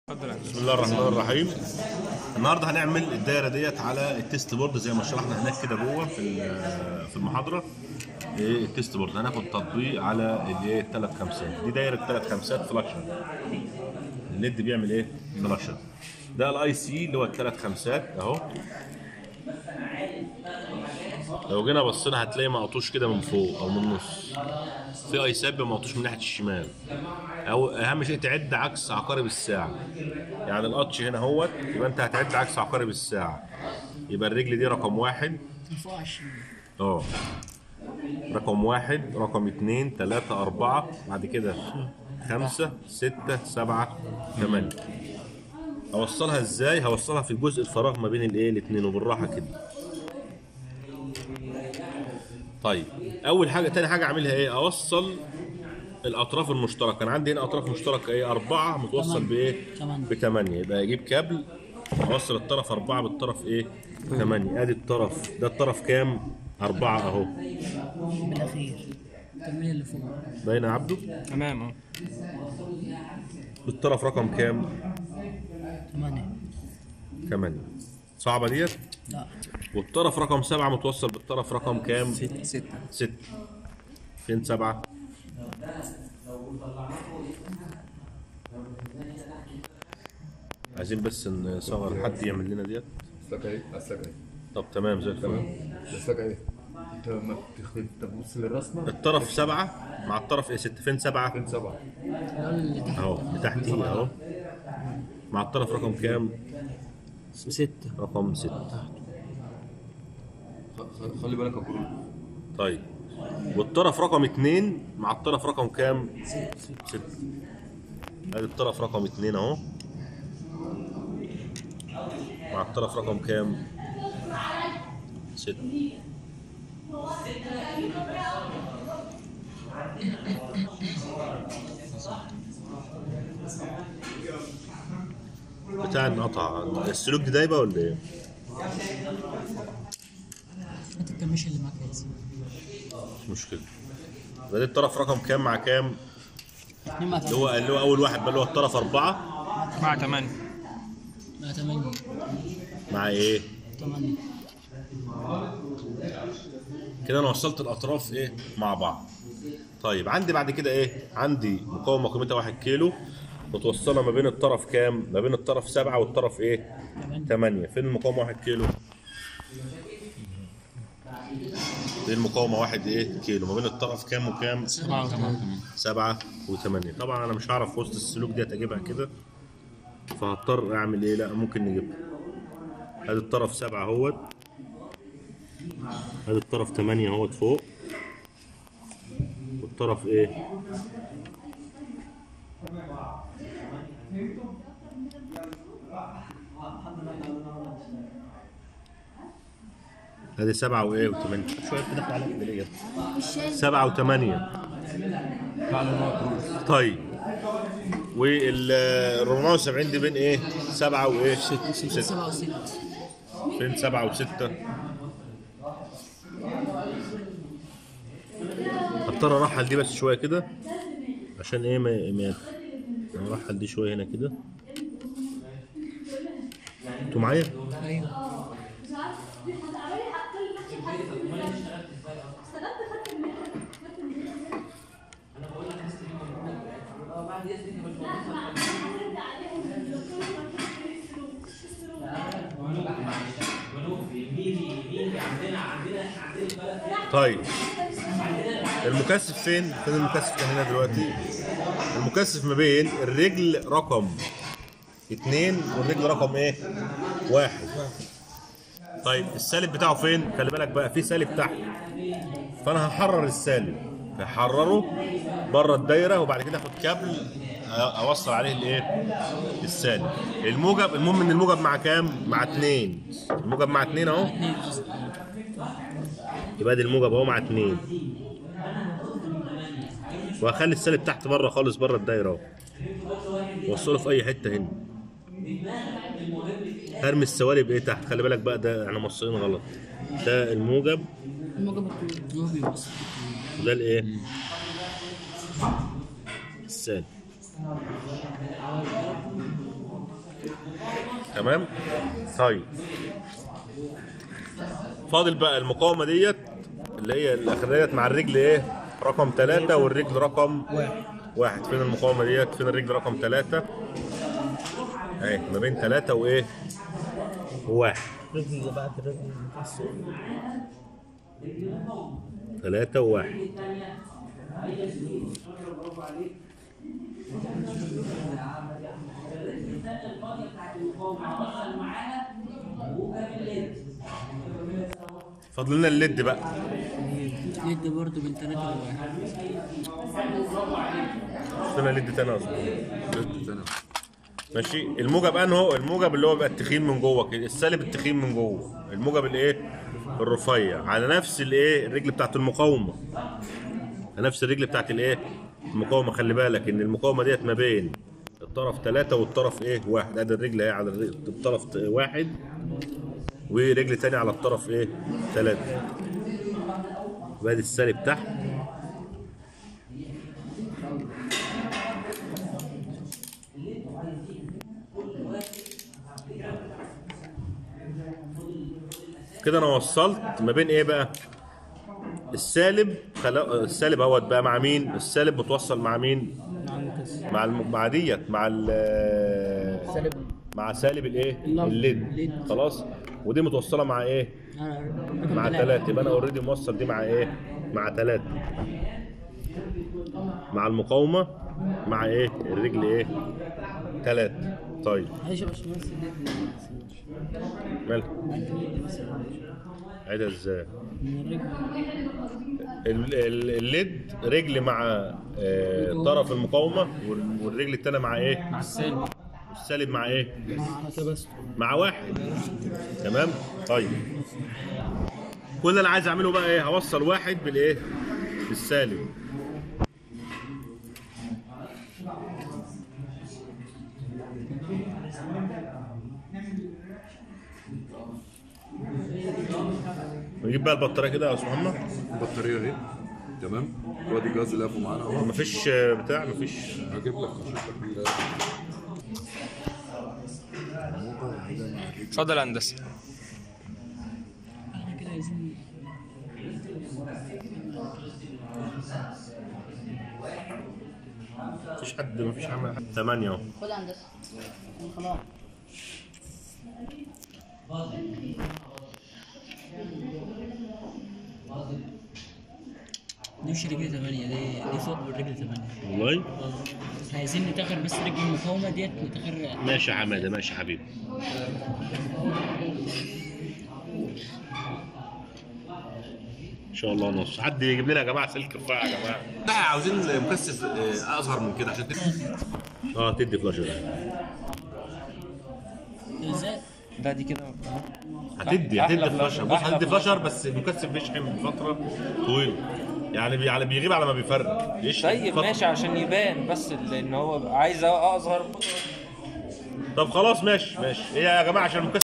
اتفضل يا هندسة. بسم الله الرحمن الرحيم النهارده هنعمل الدايره ديت على التيست بورد زي ما شرحنا هناك كده جوه في ال- في المحاضره ايه التيست بورد هناخد تطبيق على الايه الثلاث خمسات دي دايره ثلاث خمسات فلاكشن الليد بيعمل ايه فلاكشن ده الاي سي اللي هو الثلاث خمسات اهو لو جينا بصينا هتلاقي مقطوش كده من فوق او من النص في اي ساب مقطوش من ناحيه الشمال او اهم شيء تعد عكس عقارب الساعه يعني القطش هنا اهوت يبقى انت هتعد عكس عقارب الساعه يبقى الرجل دي رقم واحد فوق 20 اه رقم واحد رقم اتنين تلاتة أربعة بعد كده خمسة ستة سبعة تمانية أوصلها إزاي؟ هوصلها في الجزء الفراغ ما بين الإيه الاتنين وبالراحة كده طيب أول حاجة تاني حاجة أعملها إيه؟ أوصل الأطراف المشتركة أنا عندي هنا أطراف مشتركة إيه؟ أربعة متوصل تمانية. بإيه؟ تمانية. بتمانية يبقى أجيب كابل أوصل الطرف أربعة بالطرف إيه؟ تمانية أدي الطرف ده الطرف كام؟ أربعة أهو بالاخير كمل اللي فوق باين يا عبده تمام اه بالطرف رقم كام 8 8 صعبة ديت لا والطرف رقم سبعة متوصل بالطرف رقم كام ستة ستة ستة فين سبعة عايزين بس نصغر حد يعمل لنا ديت اسلك ايه اسلك ايه طب تمام زي الفل اسلك ايه انت لما بتخ- تبص للرسمه الطرف سبعة مع الطرف ايه ستة فين سبعة فين سبعه ده اللي تحت اهو لتحتيه اهو مع الطرف رقم كام ستة رقم ستة خ- خ- خلي بالك يا كرو طيب والطرف رقم اتنين مع الطرف رقم كام؟ ستة ادي الطرف رقم اتنين اهو مع الطرف رقم كام؟ ستة بتاع القطع السلوك دي دايبه ولا ايه؟ انت الكميش اللي معاك يا ياسين مش مشكلة ده الطرف رقم كام مع كام؟ اتنين مع اللي هو اللي هو اول واحد بقى اللي هو الطرف اربعه مع تمانية مع 8 مع ايه؟ 8 كده انا وصلت الاطراف ايه؟ مع بعض. طيب عندي بعد كده ايه؟ عندي مقاومه قيمتها 1 كيلو متوصله ما بين الطرف كام؟ ما بين الطرف 7 والطرف ايه؟ 8 فين المقاومه 1 كيلو؟ فين المقاومه 1 ايه؟ كيلو ما بين الطرف كام وكام؟ سبعة وثمانية سبعة وثمانية طبعا انا مش هعرف في وسط السلوك ديت اجيبها كده فهضطر اعمل ايه لا ممكن نجيبها ادي الطرف سبعة اهوت ادي الطرف تمانية اهوت فوق والطرف ايه ادي سبعة وايه وثمانية شوية كده على كده ليه سبعة وثمانية طيب وال 470 دي بين ايه؟ سبعة وايه؟ ستة 7 و6 بين سبعة وستة هضطر ارحل دي بس شوية كده عشان ايه ما ما ارحل دي شوية هنا كده انتوا معايا؟ ايوه طيب المكثف فين؟ فين المكثف كان هنا دلوقتي؟ المكثف ما بين الرجل رقم اتنين والرجل رقم ايه؟ واحد طيب السالب بتاعه فين؟ خلي بالك بقى في سالب تحت فانا هحرر السالب هحرره بره الدايره وبعد كده اخد كابل اوصل عليه الايه؟ السالب الموجب المهم ان الموجب مع كام؟ مع اتنين الموجب مع اتنين اهو يبقى دي الموجب اهو مع اتنين وهخلي السالب تحت بره خالص بره الدايره اهو وصله في اي حته هنا هرمي السوالب ايه تحت خلي بالك بقى ده احنا موصلين غلط ده الموجب الموجب الطويل هو بيوصل وده الايه السالب تمام طيب فاضل بقى المقاومه ديت اللي هي الاخرانيه ديت مع الرجل ايه رقم ثلاثة والرجل رقم واحد واحد فين المقاومه ديت فين الرجل رقم ثلاثة اهي ما بين ثلاثة وايه وواحد رجل بعد رجل المكسر ثلاثة وواحد فاضل لنا الليد بقى يد برضه بين ثلاثة وواحد فاضل لنا ليد تاني اصلا ماشي الموجب انهو الموجب اللي هو بيبقى التخين من جوه كده السالب التخين من جوه الموجب الايه الرفيع على نفس الايه الرجل بتاعت المقاومه على نفس الرجل بتاعت الايه المقاومه خلي بالك ان المقاومه ديت ما بين الطرف ثلاثة والطرف ايه واحد ادي الرجل اهي على الر- الطرف ت- واحد ورجل تاني على الطرف ايه ثلاثة وادي السالب تحت كده انا وصلت ما بين ايه بقى السالب خلا... السالب اهوت بقى مع مين السالب متوصل مع مين مع المكسر مع الم... مع ديت مع ال سالب مع سالب الايه اللمبة. الليد الليد. خلاص ودي متوصله مع ايه مع ثلاثة يبقى انا اوريدي موصل دي مع ايه مع ثلاثة مع المقاومة مع ايه الرجل ايه ثلاثة طيب معلش يا باشمهندس اليد مالها عيدها ازاي من الرجل ال- ال- الليد رجل مع آه، طرف المقاومة وال- والرجل التانية مع ايه مع السالب السالب مع ايه مع تبستر مع واحد تمام طيب كل اللي انا عايز اعمله بقى ايه هوصل واحد بالايه بالسالب نجيب بقى البطاريه كده يا استاذ محمد البطاريه اهي تمام وادي جهاز الافو معانا اهو مفيش آه، بتاع مفيش هجيب لك هشوف لك ال- اتفضل يا هندسه احنا كده عايزين مفيش حد مفيش عمل ثمانية اهو خد هندسه خلاص نمشي رجل ثمانية دي دي فوق والرجل ثمانية والله احنا عايزين نتاخر بس رجل المقاومة ديت نتاخر ماشي يا حماده ماشي يا حبيبي ان شاء الله نص حد يجيب لنا يا جماعه سلك رفيع يا جماعه لا عاوزين مكثف آه، اصغر من كده عشان تدي اه تدي فلاشر ازاي؟ لا دي كده هتدي أحلى هتدي فلاشر. فلاشر بص أحلى هتدي فلاشر بس المكثف بيشحن فتره طويله يعني بي- يعني بيغيب على ما بيفرق يشحن طيب فترة. ماشي عشان يبان بس ال- ان هو عايز اظهر طب خلاص ماشي ماشي هي يا جماعه عشان المكثف